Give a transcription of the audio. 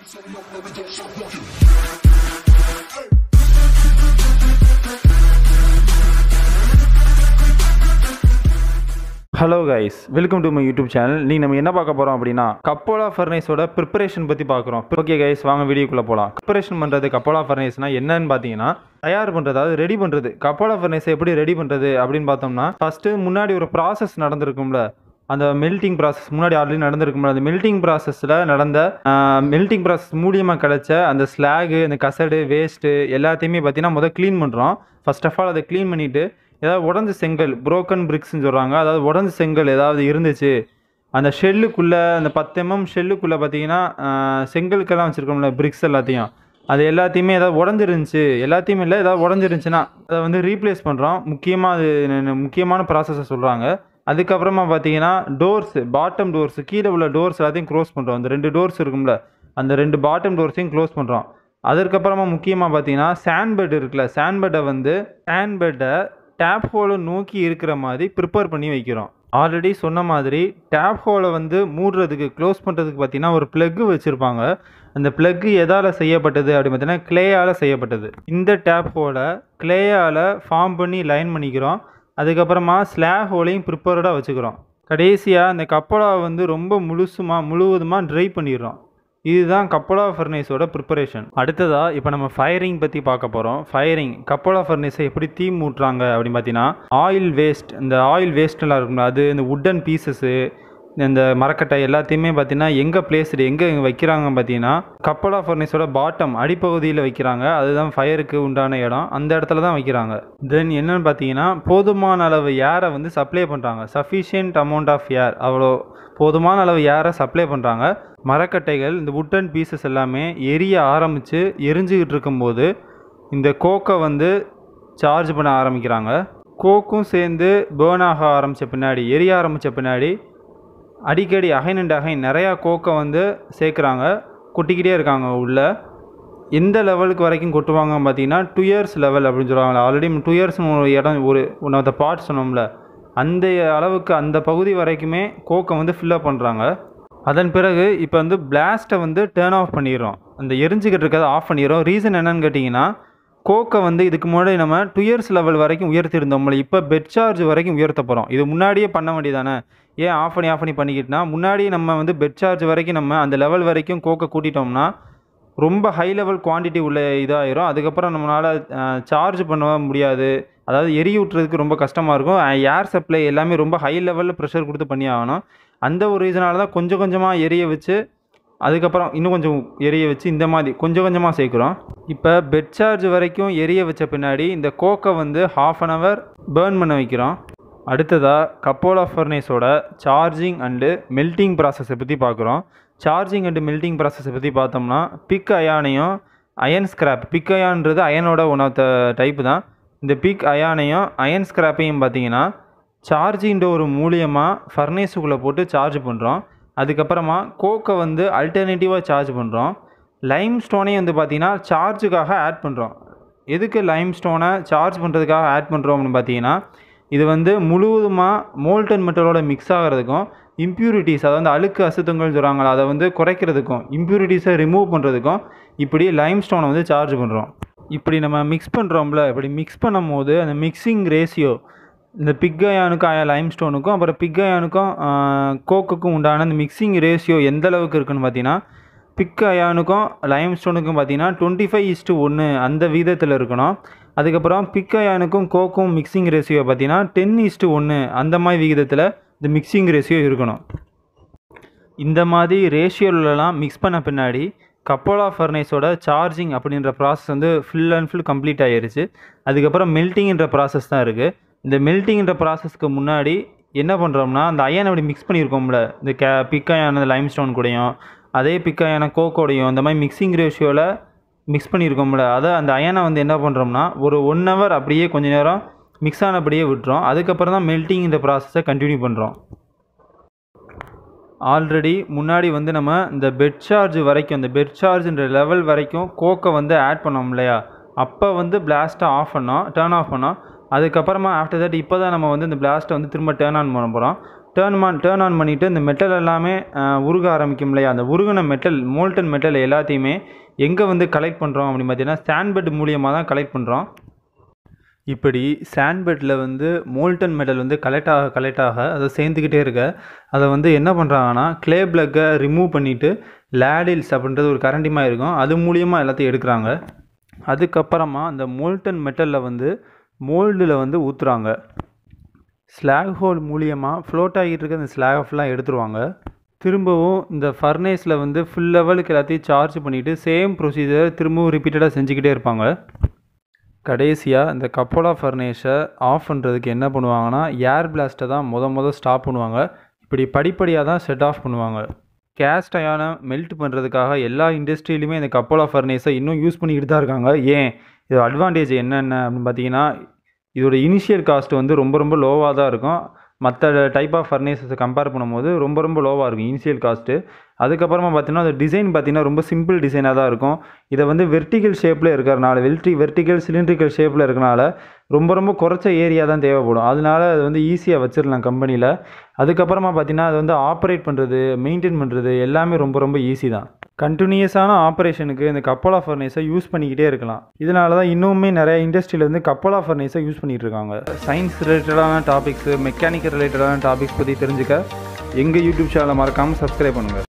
hello guys welcome to my YouTube channel நீ நம்ம என்ன பார்க்க போகிறோம் அப்படின்னா கப்போலா ஃபர்னேஸோட ப்ரிப்பரேஷன் பற்றி பார்க்குறோம் ஓகே கைஸ் வாங்க வீடியோக்குள்ளே போகலாம் ப்ரிப்பரேஷன் பண்ணுறது கப்போலா ஃபர்னேஸ்னால் என்னன்னு பார்த்தீங்கன்னா தயார் பண்ணுறது அதாவது ரெடி பண்ணுறது கப்போலா ஃபர்னேஸை எப்படி ரெடி பண்ணுறது அப்படின்னு பார்த்தோம்னா ஃபஸ்ட்டு முன்னாடி ஒரு ப்ராசஸ் நடந்திருக்கும்ல அந்த மெல்டிங் ப்ராசஸ் முன்னாடி ஆல்ரெடி நடந்திருக்கும்ல அந்த மெல்டிங் ப்ராசஸில் நடந்த மெல்டிங் ப்ராசஸ் மூலியமாக கிடைச்ச அந்த ஸ்லாகு அந்த கசடு வேஸ்ட்டு எல்லாத்தையுமே பார்த்தீங்கன்னா முதல் க்ளீன் பண்ணுறோம் ஃபர்ஸ்ட் ஆஃப் ஆல் அதை க்ளீன் பண்ணிவிட்டு ஏதாவது உடஞ்ச செங்கல் புரோக்கன் பிரிக்ஸ்னு சொல்கிறாங்க அதாவது உடஞ்ச செங்கல் ஏதாவது இருந்துச்சு அந்த ஷெல்லுக்குள்ளே அந்த பத்து எம்எம் ஷெல்லுக்குள்ளே பார்த்தீங்கன்னா ஆஹ், செங்கலுக்கெல்லாம் வச்சுருக்கோம்ல பிரிக்ஸ் எல்லாத்தையும் அது எல்லாத்தையுமே ஏதாவது உடஞ்சிருந்துச்சு எல்லாத்தையுமே இல்லை ஏதாவது உடஞ்சிருந்துச்சுன்னா அதை வந்து ரீப்ளேஸ் பண்ணுறோம் முக்கியமாக அது ந- முக்கியமான ப்ராசஸை சொல்கிறாங்க அதுக்கப்புறமா பார்த்தீங்கன்னா டோர்ஸ் பாட்டம் டோர்ஸ் கீழே உள்ள டோர்ஸ் எல்லாத்தையும் க்ளோஸ் பண்ணுறோம் அந்த ரெண்டு டோர்ஸ் இருக்கும்ல அந்த ரெண்டு பாட்டம் டோர்ஸையும் க்ளோஸ் பண்ணுறோம் அதற்கப்புறமா முக்கியமாக பார்த்தீங்கன்னா சாண்ட் பெட் இருக்குல்ல சாண்ட் பெட்டை வந்து சாண்ட் பெட்டை டேப் ஹோலை நோக்கி இருக்கிற மாதிரி ப்ரிப்பேர் பண்ணி வைக்கிறோம் ஆல்ரெடி சொன்ன மாதிரி டேப் ஹோலை வந்து மூடுறதுக்கு க்ளோஸ் பண்ணுறதுக்கு பார்த்தீங்கன்னா ஒரு ப்ளக்கு வச்சுருப்பாங்க அந்த ப்ளக்கு எதால் செய்யப்பட்டது அப்படின்னு பார்த்தீங்கன்னா கிளேயால் செய்யப்பட்டது இந்த டேப் ஹோலை கிளேயால் ஃபார்ம் பண்ணி லைன் பண்ணிக்கிறோம் அதுக்கப்புறமா ஸ்லாப் ஹோலையும் ப்ரிப்பேர்டாக வச்சுக்கிறோம் கடைசியாக அந்த கப்பலாவை வந்து ரொம்ப முழுசுமாக முழுவதுமாக ட்ரை பண்ணிடுறோம் இதுதான் கப்பலா ஃபர்னேஸோட ப்ரிப்பரேஷன் அடுத்ததாக இப்போ நம்ம ஃபயரிங் பற்றி பார்க்க போகிறோம் ஃபயரிங் கப்பலா ஃபர்னேஸை எப்படி தீ மூட்டுறாங்க அப்படின்னு பார்த்தீங்கன்னா ஆயில் வேஸ்ட் இந்த ஆயில் வேஸ்ட்லாம் இருக்கும்ல அது இந்த உட்டன் பீசஸ்ஸு இந்த மரக்கட்டை எல்லாத்தையுமே பார்த்தீங்கன்னா எங்கே பிளேஸ்டு எங்கே வைக்கிறாங்க பார்த்தீங்கன்னா கப்பலா ஃபர்னேஸோட பாட்டம் அடிப்பகுதியில் வைக்கிறாங்க அதுதான் ஃபயருக்கு உண்டான இடம் அந்த இடத்துல தான் வைக்கிறாங்க தென் என்னன்னு பார்த்தீங்கன்னா போதுமான அளவு ஏரை வந்து சப்ளை பண்ணுறாங்க சஃபிஷியன்ட் அமௌண்ட் ஆஃப் ஏர் அவ்வளோ போதுமான அளவு ஏரை சப்ளை பண்ணுறாங்க மரக்கட்டைகள் இந்த உட்டன் பீசஸ் எல்லாமே எரிய ஆரம்பித்து எரிஞ்சுக்கிட்டு இருக்கும்போது இந்த கோக்கை வந்து சார்ஜ் பண்ண ஆரம்பிக்கிறாங்க கோக்கும் சேர்ந்து பேர்ன் ஆக ஆரம்பித்த பின்னாடி எரிய ஆரம்பித்த பின்னாடி அடிக்கடி அகைன் அண்ட் அகைன் நிறையா கோக்கை வந்து சேர்க்குறாங்க கொட்டிக்கிட்டே இருக்காங்க உள்ள எந்த லெவலுக்கு வரைக்கும் கொட்டுவாங்க பார்த்தீங்கன்னா டூ இயர்ஸ் லெவல் அப்படின்னு சொல்லுவாங்க ஆல்ரெடி டூ இயர்ஸ் ஒரு இடம் ஒரு ஒன் ஆஃப் த பார்ட் சொன்னோம்ல அந்த அளவுக்கு அந்த பகுதி வரைக்குமே கோக்கை வந்து ஃபில்லப் பண்ணுறாங்க அதன் பிறகு இப்போ வந்து பிளாஸ்ட்டை வந்து டேர்ன் ஆஃப் பண்ணிடுறோம் அந்த எரிஞ்சுக்கிட்டு இருக்கிறத ஆஃப் பண்ணிடுறோம் ரீசன் என்னன்னு கேட்டிங்கன்னா கோக்கை வந்து இதுக்கு முன்னாடி நம்ம டூ இயர்ஸ் லெவல் வரைக்கும் உயர்த்திருந்தோம்ல இப்போ பெட் சார்ஜ் வரைக்கும் உயர்த்த போகிறோம் இது முன்னாடியே பண்ண வேண்டியதானே ஏன் ஆஃப் பண்ணி ஆஃப் பண்ணி பண்ணிக்கிட்டுனா முன்னாடியே நம்ம வந்து பெட் சார்ஜ் வரைக்கும் நம்ம அந்த லெவல் வரைக்கும் கோக்கை கூட்டிட்டோம்னா ரொம்ப ஹை லெவல் குவான்டிட்டி உள்ள இதாயிரும் அதுக்கப்புறம் நம்மளால் சார்ஜ் பண்ண முடியாது அதாவது எரி விட்டுறதுக்கு ரொம்ப கஷ்டமாக இருக்கும் ஏர் சப்ளை எல்லாமே ரொம்ப ஹை லெவலில் ப்ரெஷர் கொடுத்து பண்ணி ஆகணும் அந்த ஒரு ரீசனால தான் கொஞ்சம் கொஞ்சமாக எரிய வச்சு அதுக்கப்புறம் இன்னும் கொஞ்சம் எரிய வச்சு இந்த மாதிரி கொஞ்சம் கொஞ்சமாக சேர்க்குறோம் இப்போ பெட் சார்ஜ் வரைக்கும் எரிய வச்ச பின்னாடி இந்த கோக்கை வந்து ஹாஃப் அன் ஹவர் பேர்ன் பண்ண வைக்கிறோம் அடுத்ததாக கப்போலா ஃபர்னேஸோட சார்ஜிங் அண்டு மெல்டிங் ப்ராசஸை பற்றி பார்க்குறோம் சார்ஜிங் அண்டு மெல்டிங் ப்ராசஸை பற்றி பார்த்தோம்னா பிக் அயானையும் அயன் ஸ்கிராப் பிக் அயான்றது அயனோட ஒன் ஆஃப் த டைப்பு தான் இந்த பிக் அயானையும் அயன் ஸ்கிராப்பையும் பார்த்தீங்கன்னா சார்ஜிங் ஒரு மூலியமாக ஃபர்னேஸுக்குள்ளே போட்டு சார்ஜ் பண்ணுறோம் அதுக்கப்புறமா கோக்கை வந்து அல்டர்னேட்டிவாக சார்ஜ் பண்ணுறோம் லைம் ஸ்டோனையும் வந்து பார்த்தீங்கன்னா சார்ஜுக்காக ஆட் பண்ணுறோம் எதுக்கு லைம் ஸ்டோனை சார்ஜ் பண்ணுறதுக்காக ஆட் பண்ணுறோம் அப்படின்னு பார்த்தீங்கன்னா இது வந்து முழுவதுமாக மோல்டன் மெட்டலோட மிக்ஸ் ஆகிறதுக்கும் இம்ப்யூரிட்டிஸ் அதாவது அழுக்கு அசுத்தங்கள்னு சொல்கிறாங்களா அதை வந்து குறைக்கிறதுக்கும் இம்ப்யூரிட்டிஸை ரிமூவ் பண்ணுறதுக்கும் இப்படி லைம் ஸ்டோனை வந்து சார்ஜ் பண்ணுறோம் இப்படி நம்ம மிக்ஸ் பண்ணுறோம்ல இப்படி மிக்ஸ் பண்ணும்போது அந்த மிக்சிங் ரேஷியோ இந்த பிக் அயானுக்கும் அயா லைம் ஸ்டோனுக்கும் அப்புறம் பிக் அயானுக்கும் கோக்குக்கும் உண்டான அந்த மிக்சிங் ரேஷியோ எந்த அளவுக்கு இருக்குன்னு பார்த்தீங்கன்னா பிக் அயானுக்கும் லைம் ஸ்டோனுக்கும் பார்த்தீங்கன்னா டுவெண்ட்டி ஃபைவ் இஸ்ட்டு ஒன்று அந்த விகிதத்தில் இருக்கணும் அதுக்கப்புறம் பிக் அயானுக்கும் கோக்கும் மிக்சிங் ரேஷியோ பார்த்தீங்கன்னா டென் இஸ்ட்டு ஒன்று அந்த மாதிரி விகிதத்தில் இந்த மிக்சிங் ரேஷியோ இருக்கணும் இந்த மாதிரி ரேஷியோலலாம் மிக்ஸ் பண்ண பின்னாடி கப்போலா ஃபர்னேஸோட சார்ஜிங் அப்படின்ற ப்ராசஸ் வந்து ஃபுல் அண்ட் ஃபுல் கம்ப்ளீட் ஆயிருச்சு அதுக்கப்புறம் மெல்ட்டிங்ன்ற ப்ராசஸ் தான் இருக்குது இந்த மெல்ட்டிங்ன்ற ப்ராசஸ்க்கு முன்னாடி என்ன பண்ணுறோம்னா அந்த அயனை அப்படி மிக்ஸ் பண்ணியிருக்கோம்ல இந்த கே பிக் அயான லைம் ஸ்டோன் கூடயும் அதே பிக் அயான கோக்கோடையும் அந்த மாதிரி மிக்சிங் ரேஷியோவில் மிக்ஸ் பண்ணியிருக்கோம்ல அதை அந்த அயனை வந்து என்ன பண்ணுறோம்னா ஒரு ஒன் ஹவர் அப்படியே கொஞ்ச நேரம் மிக்ஸ் ஆனபடியே விட்டுறோம் அதுக்கப்புறம் தான் மெல்ட்டிங் ப்ராசஸை கண்டினியூ பண்ணுறோம் ஆல்ரெடி முன்னாடி வந்து நம்ம இந்த பெட் சார்ஜ் வரைக்கும் இந்த பெட் சார்ஜ்ன்ற லெவல் வரைக்கும் கோக்கை வந்து ஆட் பண்ணோம் இல்லையா அப்போ வந்து பிளாஸ்ட்டை ஆஃப் பண்ணோம் டேர்ன் ஆஃப் பண்ணோம் அதுக்கப்புறமா ஆஃப்டர் தட் இப்போ தான் நம்ம வந்து இந்த பிளாஸ்ட்டை வந்து திரும்ப டேர்ன் ஆன் பண்ண போகிறோம் டேர்ன் ஆன் டேர்ன் ஆன் பண்ணிவிட்டு இந்த மெட்டல் எல்லாமே அஹ், உருக ஆரம்பிக்கும் இல்லையா அந்த உருகின மெட்டல் மோல்டன் மெட்டல் எல்லாத்தையுமே எங்கே வந்து கலெக்ட் பண்ணுறோம் அப்படின்னு பார்த்தீங்கன்னா ஸ்டாண்ட்பெட் மூலியமாக தான் கலெக்ட் பண்ணுறோம் இப்படி சாண்ட்பெட்டில் வந்து மோல்டன் மெட்டல் வந்து கலெக்ட் ஆக கலெக்ட் ஆக அதை சேர்ந்துக்கிட்டே இருக்க அதை வந்து என்ன பண்ணுறாங்கன்னா க்ளே பிளக்கை ரிமூவ் பண்ணிவிட்டு லேடில்ஸ் அப்படின்றது ஒரு கரண்டிமாக இருக்கும் அது மூலியமாக எல்லாத்தையும் எடுக்கிறாங்க அதுக்கப்புறமா அந்த மோல்டன் மெட்டலில் வந்து மோல்டில் வந்து ஊற்றுறாங்க ஸ்லாக் ஹோல் மூலியமாக ஃப்ளோட் ஆகிட்டு இருக்க அந்த ஸ்லாக் ஃபுல்லாக எடுத்துருவாங்க திரும்பவும் இந்த ஃபர்னேஸில் வந்து ஃபுல் லெவலுக்கு எல்லாத்தையும் சார்ஜ் பண்ணிவிட்டு சேம் ப்ரொசீஜர் திரும்பவும் ரிப்பீட்டடாக செஞ்சுக்கிட்டே இருப்பாங்க கடைசியாக இந்த கப்போலா ஃபர்னேஸை ஆஃப் பண்ணுறதுக்கு என்ன பண்ணுவாங்கன்னா ஏர் பிளாஸ்ட்டை தான் முத முத ஸ்டாப் பண்ணுவாங்க இப்படி படிப்படியாக தான் செட் ஆஃப் பண்ணுவாங்க கேஸ்ட் அயான மெல்ட் பண்ணுறதுக்காக எல்லா இண்டஸ்ட்ரியிலுமே இந்த கப்போலா ஃபர்னேஸை இன்னும் யூஸ் பண்ணிக்கிட்டு தான் இருக்காங்க ஏன் இது அட்வான்டேஜ் என்னென்ன அப்படின்னு பார்த்தீங்கன்னா இதோட இனிஷியல் காஸ்ட் வந்து ரொம்ப ரொம்ப லோவாக தான் இருக்கும் மற்ற டைப் ஆஃப் ஃபர்னேசஸை கம்பேர் பண்ணும்போது ரொம்ப ரொம்ப லோவாக இருக்கும் இனிஷியல் காஸ்ட்டு அதுக்கப்புறமா பார்த்தீங்கன்னா அது டிசைன் பார்த்தீங்கன்னா ரொம்ப சிம்பிள் டிசைனாக தான் இருக்கும் இதை வந்து வெர்டிகல் ஷேப்பில் இருக்கிறனால வெல்டி வெர்டிகல் சிலிண்ட்ரிக்கல் ஷேப்பில் இருக்கனால ரொம்ப ரொம்ப குறைச்ச ஏரியா தான் தேவைப்படும் அதனால அது வந்து ஈஸியாக வச்சிடலாம் கம்பெனியில் அதுக்கப்புறமா பார்த்தீங்கன்னா அது வந்து ஆப்ரேட் பண்ணுறது மெயின்டைன் பண்ணுறது எல்லாமே ரொம்ப ரொம்ப ஈஸி தான் கண்டினியூஸான ஆப்ரேஷனுக்கு இந்த கப்போலா ஃபர்னேஸை யூஸ் பண்ணிக்கிட்டே இருக்கலாம் இதனால தான் இன்னுமே நிறைய இண்டஸ்ட்ரியில் வந்து கப்போலா ஃபர்னேஸை யூஸ் பண்ணிகிட்டு இருக்காங்க சயின்ஸ் ரிலேட்டடான டாபிக்ஸு மெக்கானிக்கல் ரிலேட்டடான டாபிக்ஸ் பற்றி தெரிஞ்சுக்க எங்கள் யூடியூப் சேனலை மறக்காமல் சப்ஸ்கிரைப் பண்ணுங்கள்